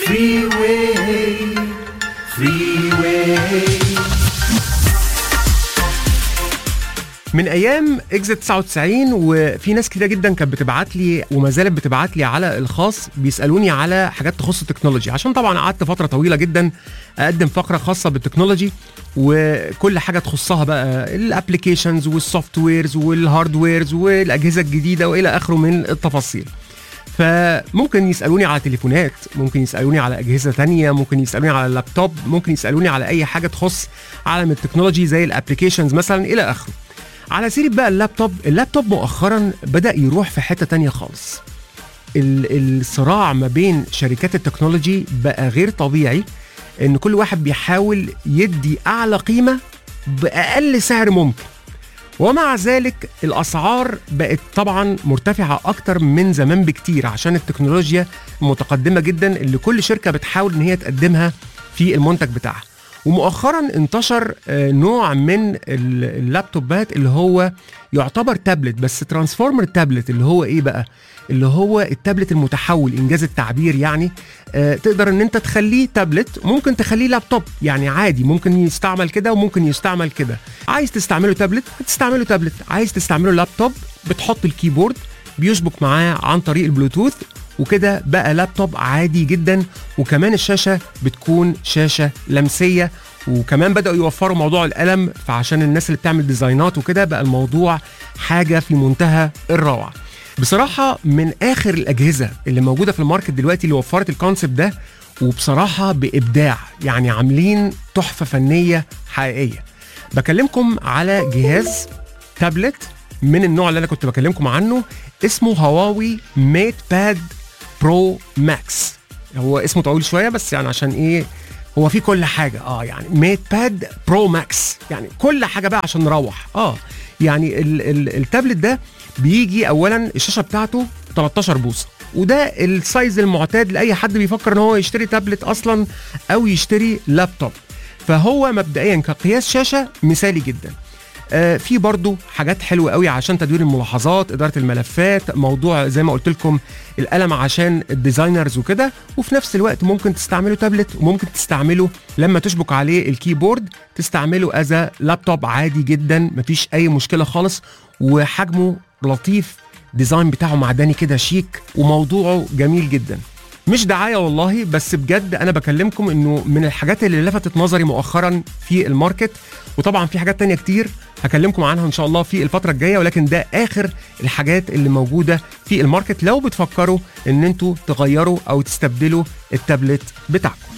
Freeway, freeway. من ايام اكزيت 99 وفي ناس كتير جدا كانت بتبعت لي وما زالت بتبعت لي على الخاص بيسالوني على حاجات تخص التكنولوجي عشان طبعا قعدت فتره طويله جدا اقدم فقره خاصه بالتكنولوجي وكل حاجه تخصها بقى الابلكيشنز والسوفت ويرز والهاردويرز والاجهزه الجديده والى اخره من التفاصيل فممكن يسالوني على تليفونات ممكن يسالوني على اجهزه تانية ممكن يسالوني على اللابتوب ممكن يسالوني على اي حاجه تخص عالم التكنولوجي زي الابلكيشنز مثلا الى اخره على سيره بقى اللابتوب اللابتوب مؤخرا بدا يروح في حته تانية خالص ال- الصراع ما بين شركات التكنولوجي بقى غير طبيعي ان كل واحد بيحاول يدي اعلى قيمه باقل سعر ممكن ومع ذلك الاسعار بقت طبعا مرتفعه اكتر من زمان بكتير عشان التكنولوجيا متقدمه جدا اللي كل شركه بتحاول ان هي تقدمها في المنتج بتاعها ومؤخرا انتشر آه، نوع من ال- اللابتوبات اللي هو يعتبر تابلت بس ترانسفورمر تابلت اللي هو ايه بقى اللي هو التابلت المتحول انجاز التعبير يعني آه تقدر ان انت تخليه تابلت ممكن تخليه لابتوب يعني عادي ممكن يستعمل كده وممكن يستعمل كده عايز تستعمله تابلت هتستعمله تابلت عايز تستعمله لابتوب بتحط الكيبورد بيشبك معاه عن طريق البلوتوث وكده بقى لابتوب عادي جدا وكمان الشاشه بتكون شاشه لمسيه وكمان بداوا يوفروا موضوع القلم فعشان الناس اللي بتعمل ديزاينات وكده بقى الموضوع حاجه في منتهى الروعه بصراحه من اخر الاجهزه اللي موجوده في الماركت دلوقتي اللي وفرت الكونسبت ده وبصراحه بابداع يعني عاملين تحفه فنيه حقيقيه بكلمكم على جهاز تابلت من النوع اللي انا كنت بكلمكم عنه اسمه هواوي ميت باد برو ماكس هو اسمه طويل شويه بس يعني عشان ايه هو في كل حاجه اه يعني ميت باد برو ماكس يعني كل حاجه بقى عشان نروح اه يعني ال ال التابلت ده بيجي اولا الشاشه بتاعته 13 بوصه وده السايز المعتاد لاي حد بيفكر ان هو يشتري تابلت اصلا او يشتري لابتوب فهو مبدئيا كقياس شاشه مثالي جدا آه، في برضو حاجات حلوه قوي عشان تدوير الملاحظات اداره الملفات موضوع زي ما قلت لكم القلم عشان الديزاينرز وكده وفي نفس الوقت ممكن تستعمله تابلت وممكن تستعمله لما تشبك عليه الكيبورد تستعمله از لابتوب عادي جدا مفيش اي مشكله خالص وحجمه لطيف ديزاين بتاعه معدني كده شيك وموضوعه جميل جدا مش دعايه والله بس بجد انا بكلمكم انه من الحاجات اللي لفتت نظري مؤخرا في الماركت وطبعا في حاجات تانية كتير هكلمكم عنها ان شاء الله في الفتره الجايه ولكن ده اخر الحاجات اللي موجوده في الماركت لو بتفكروا ان انتوا تغيروا او تستبدلوا التابلت بتاعكم